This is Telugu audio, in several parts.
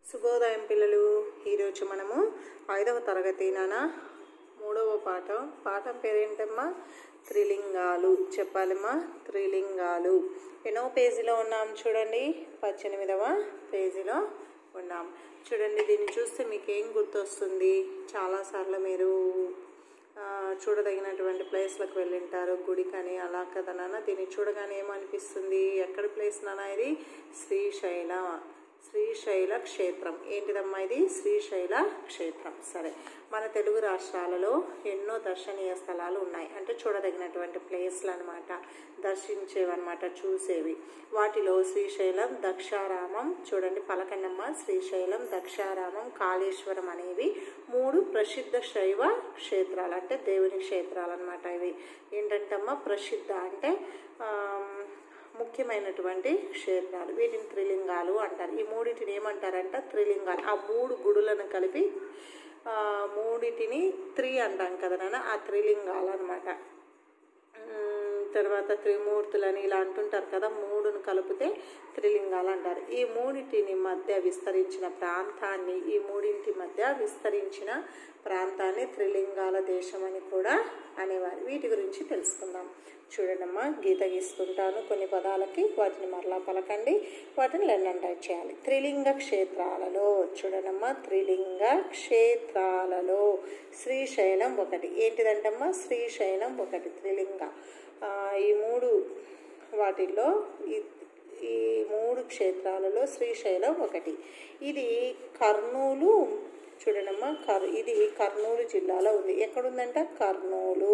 శుభోదయం పిల్లలు ఈరోజు మనము ఐదవ తరగతి నాన్న మూడవ పాఠం పాఠం పేరేంటమ్మా త్రిలింగాలు చెప్పాలమ్మా త్రిలింగాలు ఎన్నో పేజీలో ఉన్నాం చూడండి పద్దెనిమిదవ పేజీలో ఉన్నాం చూడండి దీన్ని చూస్తే మీకు ఏం గుర్తొస్తుంది చాలాసార్లు మీరు ఆ, చూడదగినటువంటి ప్లేస్లకు వెళ్ళింటారు గుడి కానీ అలా కదా నాన్న దీన్ని చూడగానే ఏమనిపిస్తుంది ఎక్కడ ప్లేస్ నాన్న ఇది శ్రీశైల శ్రీశైల క్షేత్రం ఏంటిదమ్మా ఇది శ్రీశైల క్షేత్రం సరే మన తెలుగు రాష్ట్రాలలో ఎన్నో దర్శనీయ స్థలాలు ఉన్నాయి అంటే చూడదగినటువంటి ప్లేస్లు అనమాట దర్శించేవన్నమాట చూసేవి వాటిలో శ్రీశైలం దక్షారామం చూడండి పలకండమ్మ శ్రీశైలం దక్షారామం కాళేశ్వరం అనేవి మూడు ప్రసిద్ధ శైవ క్షేత్రాలు అంటే దేవుని క్షేత్రాలు అనమాట ఇవి ఏంటంటమ్మా ప్రసిద్ధ అంటే ఆమ్, ముఖ్యమైనటువంటి క్షేత్రాలు వీటిని త్రిలింగాలు అంటారు ఈ మూడింటిని ఏమంటారంట త్రిలింగాలు ఆ మూడు గుడులను కలిపి ఆ, మూడింటిని త్రి అంటాం కదా నాన్న ఆ త్రిలింగాలు అనమాట తర్వాత త్రిమూర్తులని ఇలా అంటుంటారు కదా మూడును కలిపితే త్రిలింగాలు అంటారు ఈ మూడింటిని మధ్య విస్తరించిన ప్రాంతాన్ని ఈ మూడింటి మధ్య విస్తరించిన ప్రాంతాన్ని త్రిలింగాల దేశం అని కూడా అనేవారు వీటి గురించి తెలుసుకుందాం చూడండమ్మా గీత గీస్తుంటాను కొన్ని పదాలకి వాటిని మరలా పలకండి వాటిని లెన్ టైప్ చేయాలి త్రిలింగ క్షేత్రాలలో చూడండమ్మా త్రిలింగ క్షేత్రాలలో శ్రీశైలం ఒకటి ఏంటిదంటమ్మా శ్రీశైలం ఒకటి త్రిలింగ ఆ, ఈ మూడు వాటిల్లో ఈ ఈ మూడు క్షేత్రాలలో శ్రీశైలం ఒకటి ఇది కర్నూలు చూడండమ్మా కర్ ఇది కర్నూలు జిల్లాలో ఉంది ఎక్కడుందంట కర్నూలు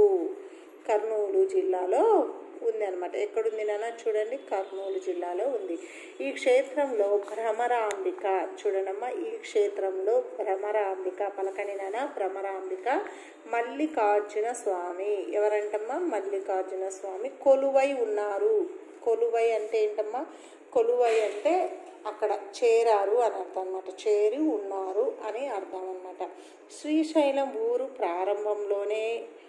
కర్నూలు జిల్లాలో ఉంది అనమాట ఎక్కడుంది నాన్న చూడండి కర్నూలు జిల్లాలో ఉంది ఈ క్షేత్రంలో భ్రమరాంబిక చూడండమ్మా ఈ క్షేత్రంలో భ్రమరాంబిక పలకని నాన్న భ్రమరాంబిక మల్లికార్జున స్వామి ఎవరంటమ్మా మల్లికార్జున స్వామి కొలువై ఉన్నారు కొలువై అంటే ఏంటమ్మా కొలువై అంటే అక్కడ చేరారు అని అర్థం అనమాట చేరి ఉన్నారు అని అర్థం అనమాట శ్రీశైలం ఊరు ప్రారంభంలోనే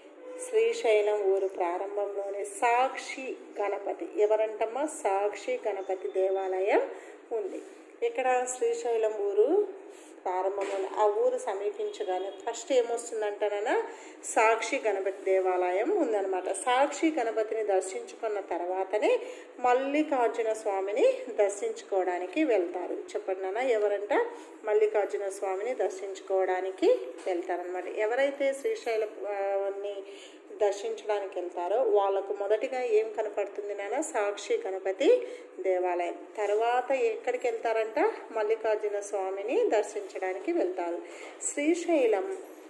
శ్రీశైలం ఊరు ప్రారంభంలోనే సాక్షి గణపతి ఎవరంటమ్మా సాక్షి గణపతి దేవాలయం ఉంది ఇక్కడ శ్రీశైలం ఊరు ప్రారంభంలో ఆ ఊరు సమీపించగానే ఫస్ట్ ఏమొస్తుందంటానన్నా సాక్షి గణపతి దేవాలయం ఉందన్నమాట సాక్షి గణపతిని దర్శించుకున్న తర్వాతనే మల్లికార్జున స్వామిని దర్శించుకోవడానికి వెళ్తారు చెప్పండి నాన్న ఎవరంట మల్లికార్జున స్వామిని దర్శించుకోవడానికి వెళ్తారనమాట ఎవరైతే శ్రీశైలాన్ని దర్శించడానికి వెళ్తారో వాళ్ళకు మొదటిగా ఏం కనపడుతుంది నాన్న సాక్షి గణపతి దేవాలయం తర్వాత ఎక్కడికి వెళ్తారంట మల్లికార్జున స్వామిని దర్శించడానికి వెళ్తారు శ్రీశైలం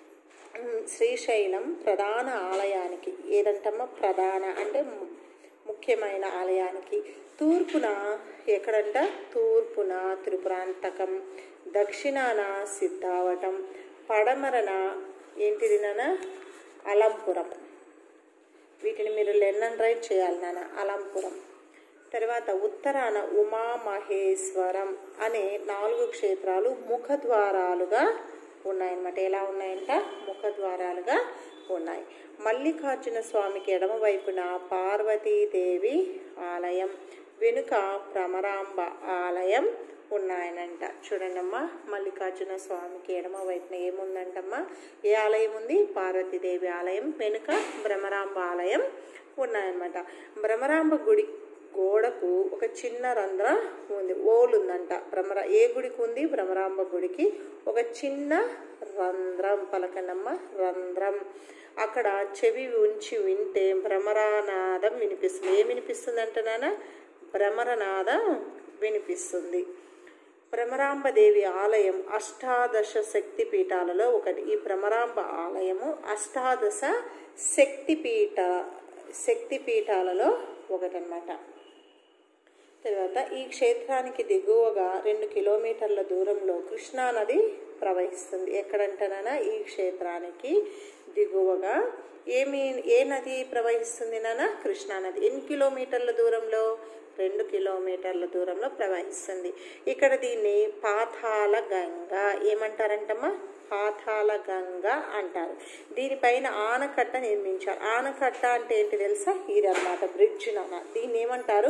ఉమ్, శ్రీశైలం ప్రధాన ఆలయానికి ఏదంటమ్మా ప్రధాన అంటే ము- ముఖ్యమైన ఆలయానికి తూర్పున ఎక్కడంట తూర్పున త్రిపురాంతకం దక్షిణాన సిద్ధావటం పడమరన ఏంటిది నాన్న అలంపురం వీటిని మీరు లెన్నన్ రైట్ చేయాలి నాన్న అలంపురం తర్వాత ఉత్తరాన ఉమామహేశ్వరం అనే నాలుగు క్షేత్రాలు ముఖద్వారాలుగా ఉన్నాయన్నమాట ఎలా ఉన్నాయంట ముఖద్వారాలుగా ఉన్నాయి మల్లికార్జున స్వామికి ఎడమవైపున పార్వతీదేవి ఆలయం వెనుక భ్రమరాంబ ఆలయం ఉన్నాయనంట చూడండమ్మా మల్లికార్జున స్వామికి ఎడమ వైపున ఏముందంటమ్మా ఏ ఆలయం ఉంది పార్వతీదేవి ఆలయం వెనుక భ్రమరాంబ ఆలయం ఉన్నాయన్నమాట భ్రమరాంబ గుడి గోడకు ఒక చిన్న రంధ్రం ఉంది ఓలు ఉందంట భ్రమర ఏ గుడికి ఉంది భ్రమరాంబ గుడికి ఒక చిన్న రంధ్రం పలకండమ్మ రంధ్రం అక్కడ చెవి ఉంచి వింటే భ్రమరానాదం వినిపిస్తుంది ఏం వినిపిస్తుంది అంటున్నానా భ్రమరనాదం వినిపిస్తుంది భ్రమరాంబదేవి ఆలయం అష్టాదశ శక్తి పీఠాలలో ఒకటి ఈ భ్రమరాంబ ఆలయము అష్టాదశ శక్తి పీఠ శక్తి పీఠాలలో ఒకటనమాట తర్వాత ఈ క్షేత్రానికి దిగువగా రెండు కిలోమీటర్ల దూరంలో కృష్ణానది ప్రవహిస్తుంది ఎక్కడంటనా ఈ క్షేత్రానికి దిగువగా ఏమి ఏ నది ప్రవహిస్తుంది నాన్న కృష్ణానది ఎన్ని కిలోమీటర్ల దూరంలో రెండు కిలోమీటర్ల దూరంలో ప్రవహిస్తుంది ఇక్కడ దీన్ని పాతాళ గంగ ఏమంటారంటమ్మా పాతాళ గంగ అంటారు దీనిపైన ఆనకట్ట నిర్మించారు ఆనకట్ట అంటే ఏంటి తెలుసా ఇది అనమాట బ్రిడ్జ్ నాన్న దీన్ని ఏమంటారు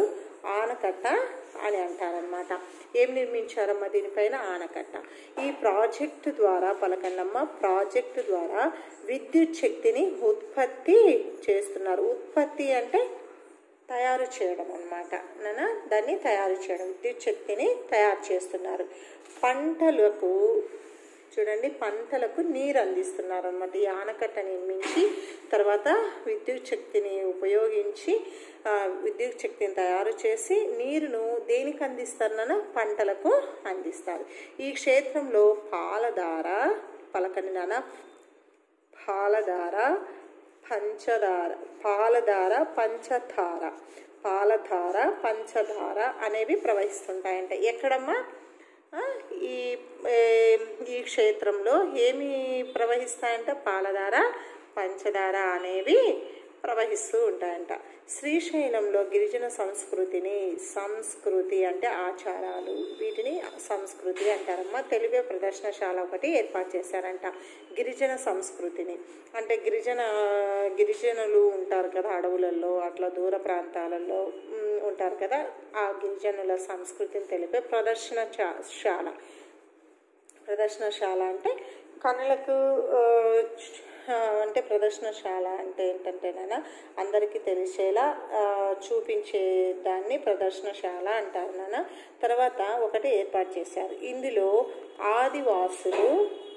ఆనకట్ట అని అంటారనమాట ఏం నిర్మించారమ్మా దీనిపైన ఆనకట్ట ఈ ప్రాజెక్టు ద్వారా పలకండమ్మ ప్రాజెక్టు ద్వారా విద్యుత్ శక్తిని ఉత్పత్తి చేస్తున్నారు ఉత్పత్తి అంటే తయారు చేయడం అనమాట నాన్న దాన్ని తయారు చేయడం విద్యుత్ శక్తిని తయారు చేస్తున్నారు పంటలకు చూడండి పంటలకు నీరు అందిస్తున్నారు అనమాట ఈ ఆనకట్ట నిర్మించి తర్వాత విద్యుత్ శక్తిని ఉపయోగించి ఆ, విద్యుత్ శక్తిని తయారు చేసి నీరును దేనికి అందిస్తారు నాన్న పంటలకు అందిస్తారు ఈ క్షేత్రంలో పాలధార పలకని నాన్న పాలధార పంచదార పాలధార పంచధార పాలధార పంచదార అనేవి ప్రవహిస్తుంటాయంట ఎక్కడమ్మా ఆ, ఈ ఏ, ఈ క్షేత్రంలో ఏమి ప్రవహిస్తాయంట పాలధార పంచదార అనేవి ప్రవహిస్తూ ఉంటాయంట శ్రీశైలంలో గిరిజన సంస్కృతిని సంస్కృతి అంటే ఆచారాలు వీటిని సంస్కృతి అంటారమ్మా తెలివే ప్రదర్శనశాల ఒకటి ఏర్పాటు చేశారంట గిరిజన సంస్కృతిని అంటే గిరిజన గిరిజనులు ఉంటారు కదా అడవులలో అట్లా దూర ప్రాంతాలలో ఉమ్, ఉంటారు కదా ఆ గిరిజనుల సంస్కృతిని తెలిపే ప్రదర్శన చా- శాల ప్రదర్శనశాల అంటే కనులకు ఆ, ఆ, అంటే ప్రదర్శనశాల అంటే ఏంటంటేనైనా అందరికీ తెలిసేలా ఆ, చూపించే దాన్ని ప్రదర్శనశాల అంటారు నాన్న తర్వాత ఒకటి ఏర్పాటు చేశారు ఇందులో ఆదివాసులు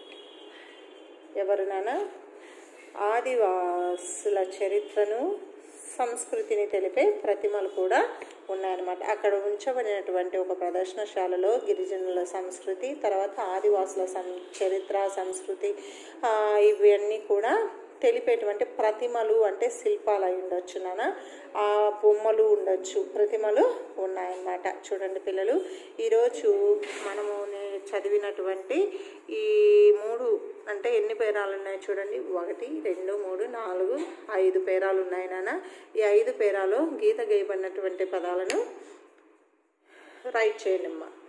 ఎవరు నాన్న ఆదివాసుల చరిత్రను సంస్కృతిని తెలిపే ప్రతిమలు కూడా ఉన్నాయన్నమాట అక్కడ ఉంచబడినటువంటి ఒక ప్రదర్శనశాలలో గిరిజనుల సంస్కృతి తర్వాత ఆదివాసుల సం చరిత్ర సంస్కృతి ఆ, ఇవన్నీ కూడా తెలిపేటువంటి ప్రతిమలు అంటే శిల్పాలు అయి ఉండొచ్చు నాన్న ఆ బొమ్మలు ఉండొచ్చు ప్రతిమలు ఉన్నాయన్నమాట చూడండి పిల్లలు ఈరోజు మనము నే- చదివినటువంటి ఈ మూడు అంటే ఎన్ని పేరాలు ఉన్నాయి చూడండి ఒకటి రెండు మూడు నాలుగు ఐదు పేరాలు ఉన్నాయి నాన్న ఈ ఐదు పేరాలో గీత గీయబడినటువంటి పదాలను రైట్ చేయండి అమ్మా